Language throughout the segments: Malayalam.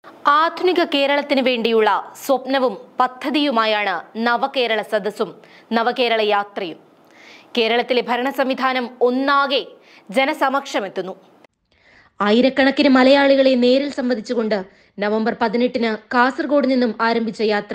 ആധുനിക കേരളത്തിന് വേണ്ടിയുള്ള സ്വപ്നവും പദ്ധതിയുമായാണ് നവകേരള സദസ്സും നവകേരള യാത്രയും കേരളത്തിലെ ഭരണ സംവിധാനം ഒന്നാകെ ജനസമക്ഷമെത്തുന്നു ആയിരക്കണക്കിന് മലയാളികളെ നേരിൽ സംവദിച്ചുകൊണ്ട് നവംബർ പതിനെട്ടിന് കാസർഗോഡ് നിന്നും ആരംഭിച്ച യാത്ര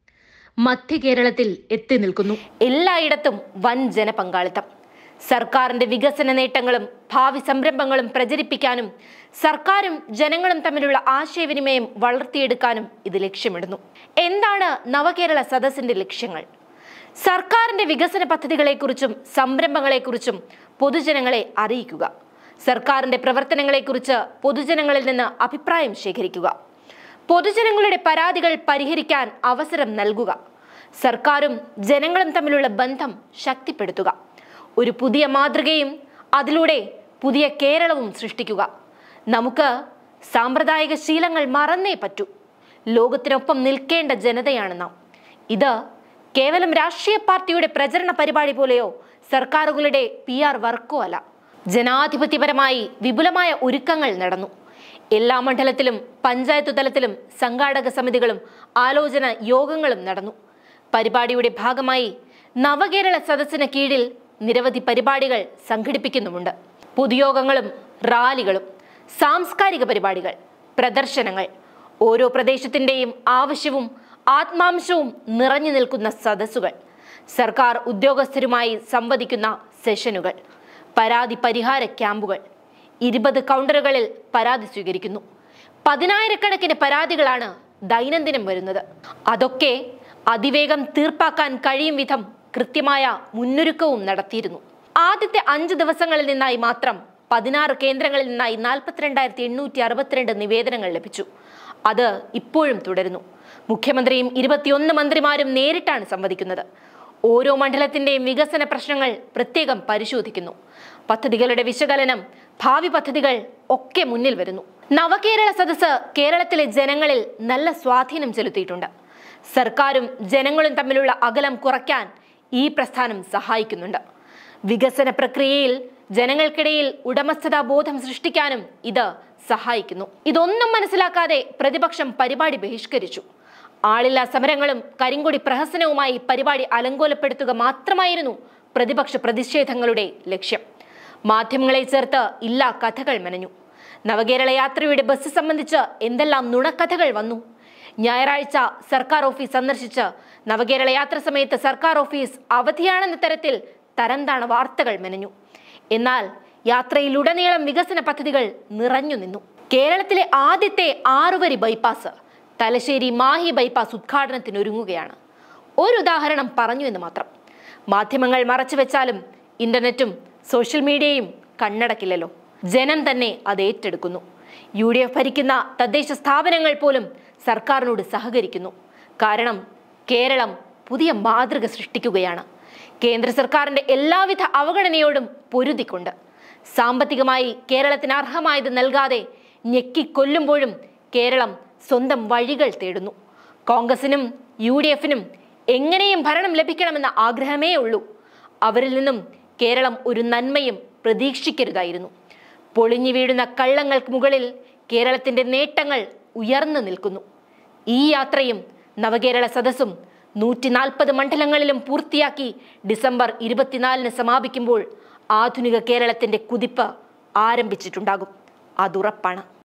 മധ്യ കേരളത്തിൽ എത്തി നിൽക്കുന്നു എല്ലായിടത്തും വൻ ജനപങ്കാളിത്തം സർക്കാരിന്റെ വികസന നേട്ടങ്ങളും ഭാവി സംരംഭങ്ങളും പ്രചരിപ്പിക്കാനും സർക്കാരും ജനങ്ങളും തമ്മിലുള്ള ആശയവിനിമയം വളർത്തിയെടുക്കാനും ഇത് ലക്ഷ്യമിടുന്നു എന്താണ് നവകേരള സദസ്സിന്റെ ലക്ഷ്യങ്ങൾ സർക്കാരിന്റെ വികസന പദ്ധതികളെക്കുറിച്ചും സംരംഭങ്ങളെക്കുറിച്ചും പൊതുജനങ്ങളെ അറിയിക്കുക സർക്കാരിന്റെ പ്രവർത്തനങ്ങളെക്കുറിച്ച് പൊതുജനങ്ങളിൽ നിന്ന് അഭിപ്രായം ശേഖരിക്കുക പൊതുജനങ്ങളുടെ പരാതികൾ പരിഹരിക്കാൻ അവസരം നൽകുക സർക്കാരും ജനങ്ങളും തമ്മിലുള്ള ബന്ധം ശക്തിപ്പെടുത്തുക ഒരു പുതിയ മാതൃകയും അതിലൂടെ പുതിയ കേരളവും സൃഷ്ടിക്കുക നമുക്ക് സാമ്പ്രദായിക ശീലങ്ങൾ മറന്നേ പറ്റൂ ലോകത്തിനൊപ്പം നിൽക്കേണ്ട ജനതയാണ് നാം ഇത് കേവലം രാഷ്ട്രീയ പാർട്ടിയുടെ പ്രചരണ പരിപാടി പോലെയോ സർക്കാരുകളുടെ പി ആർ വർക്കോ അല്ല ജനാധിപത്യപരമായി വിപുലമായ ഒരുക്കങ്ങൾ നടന്നു എല്ലാ മണ്ഡലത്തിലും പഞ്ചായത്ത് തലത്തിലും സംഘാടക സമിതികളും ആലോചന യോഗങ്ങളും നടന്നു പരിപാടിയുടെ ഭാഗമായി നവകേരള സദസ്സിന് കീഴിൽ നിരവധി പരിപാടികൾ സംഘടിപ്പിക്കുന്നുമുണ്ട് പൊതുയോഗങ്ങളും റാലികളും സാംസ്കാരിക പരിപാടികൾ പ്രദർശനങ്ങൾ ഓരോ പ്രദേശത്തിന്റെയും ആവശ്യവും ആത്മാംശവും നിറഞ്ഞു നിൽക്കുന്ന സദസ്സുകൾ സർക്കാർ ഉദ്യോഗസ്ഥരുമായി സംവദിക്കുന്ന സെഷനുകൾ പരാതി പരിഹാര ക്യാമ്പുകൾ ഇരുപത് കൗണ്ടറുകളിൽ പരാതി സ്വീകരിക്കുന്നു പതിനായിരക്കണക്കിന് പരാതികളാണ് ദൈനംദിനം വരുന്നത് അതൊക്കെ അതിവേഗം തീർപ്പാക്കാൻ കഴിയും വിധം കൃത്യമായ മുന്നൊരുക്കവും നടത്തിയിരുന്നു ആദ്യത്തെ അഞ്ച് ദിവസങ്ങളിൽ നിന്നായി മാത്രം പതിനാറ് കേന്ദ്രങ്ങളിൽ നിന്നായി നാൽപ്പത്തിരണ്ടായിരത്തി എണ്ണൂറ്റി അറുപത്തിരണ്ട് നിവേദനങ്ങൾ ലഭിച്ചു അത് ഇപ്പോഴും തുടരുന്നു മുഖ്യമന്ത്രിയും ഇരുപത്തിയൊന്ന് മന്ത്രിമാരും നേരിട്ടാണ് സംവദിക്കുന്നത് ഓരോ മണ്ഡലത്തിന്റെയും വികസന പ്രശ്നങ്ങൾ പ്രത്യേകം പരിശോധിക്കുന്നു പദ്ധതികളുടെ വിശകലനം ഭാവി പദ്ധതികൾ ഒക്കെ മുന്നിൽ വരുന്നു നവകേരള സദസ്സ് കേരളത്തിലെ ജനങ്ങളിൽ നല്ല സ്വാധീനം ചെലുത്തിയിട്ടുണ്ട് സർക്കാരും ജനങ്ങളും തമ്മിലുള്ള അകലം കുറയ്ക്കാൻ ഈ പ്രസ്ഥാനം സഹായിക്കുന്നുണ്ട് വികസന പ്രക്രിയയിൽ ജനങ്ങൾക്കിടയിൽ ഉടമസ്ഥതാ ബോധം സൃഷ്ടിക്കാനും ഇത് സഹായിക്കുന്നു ഇതൊന്നും മനസ്സിലാക്കാതെ പ്രതിപക്ഷം പരിപാടി ബഹിഷ്കരിച്ചു ആളില്ലാ സമരങ്ങളും കരിങ്കൊടി പ്രഹസനവുമായി പരിപാടി അലങ്കോലപ്പെടുത്തുക മാത്രമായിരുന്നു പ്രതിപക്ഷ പ്രതിഷേധങ്ങളുടെ ലക്ഷ്യം മാധ്യമങ്ങളെ ചേർത്ത് ഇല്ലാ കഥകൾ മെനഞ്ഞു നവകേരള യാത്രയുടെ ബസ് സംബന്ധിച്ച് എന്തെല്ലാം നുണക്കഥകൾ വന്നു ഞായറാഴ്ച സർക്കാർ ഓഫീസ് സന്ദർശിച്ച് നവകേരള യാത്ര സമയത്ത് സർക്കാർ ഓഫീസ് അവധിയാണെന്ന തരത്തിൽ തരംതാണ വാർത്തകൾ മെനഞ്ഞു എന്നാൽ യാത്രയിലുടനീളം വികസന പദ്ധതികൾ നിറഞ്ഞു നിന്നു കേരളത്തിലെ ആദ്യത്തെ ആറുവരി ബൈപ്പാസ് തലശ്ശേരി മാഹി ബൈപ്പാസ് ഉദ്ഘാടനത്തിനൊരുങ്ങുകയാണ് ഒരു ഉദാഹരണം പറഞ്ഞു എന്ന് മാത്രം മാധ്യമങ്ങൾ മറച്ചു വെച്ചാലും ഇന്റർനെറ്റും സോഷ്യൽ മീഡിയയും കണ്ണടക്കില്ലല്ലോ ജനം തന്നെ അത് ഏറ്റെടുക്കുന്നു യു ഡി എഫ് ഭരിക്കുന്ന തദ്ദേശ സ്ഥാപനങ്ങൾ പോലും സർക്കാരിനോട് സഹകരിക്കുന്നു കാരണം കേരളം പുതിയ മാതൃക സൃഷ്ടിക്കുകയാണ് കേന്ദ്ര സർക്കാരിന്റെ എല്ലാവിധ അവഗണനയോടും പൊരുതിക്കൊണ്ട് സാമ്പത്തികമായി കേരളത്തിന് അർഹമായത് നൽകാതെ ഞെക്കിക്കൊല്ലുമ്പോഴും കേരളം സ്വന്തം വഴികൾ തേടുന്നു കോൺഗ്രസിനും യു ഡി എഫിനും എങ്ങനെയും ഭരണം ലഭിക്കണമെന്ന ആഗ്രഹമേ ഉള്ളൂ അവരിൽ നിന്നും കേരളം ഒരു നന്മയും പ്രതീക്ഷിക്കരുതായിരുന്നു പൊളിഞ്ഞു വീഴുന്ന കള്ളങ്ങൾക്ക് മുകളിൽ കേരളത്തിന്റെ നേട്ടങ്ങൾ ഉയർന്നു നിൽക്കുന്നു ഈ യാത്രയും നവകേരള സദസ്സും നൂറ്റി നാൽപ്പത് മണ്ഡലങ്ങളിലും പൂർത്തിയാക്കി ഡിസംബർ ഇരുപത്തിനാലിന് സമാപിക്കുമ്പോൾ ആധുനിക കേരളത്തിന്റെ കുതിപ്പ് ആരംഭിച്ചിട്ടുണ്ടാകും അതുറപ്പാണ്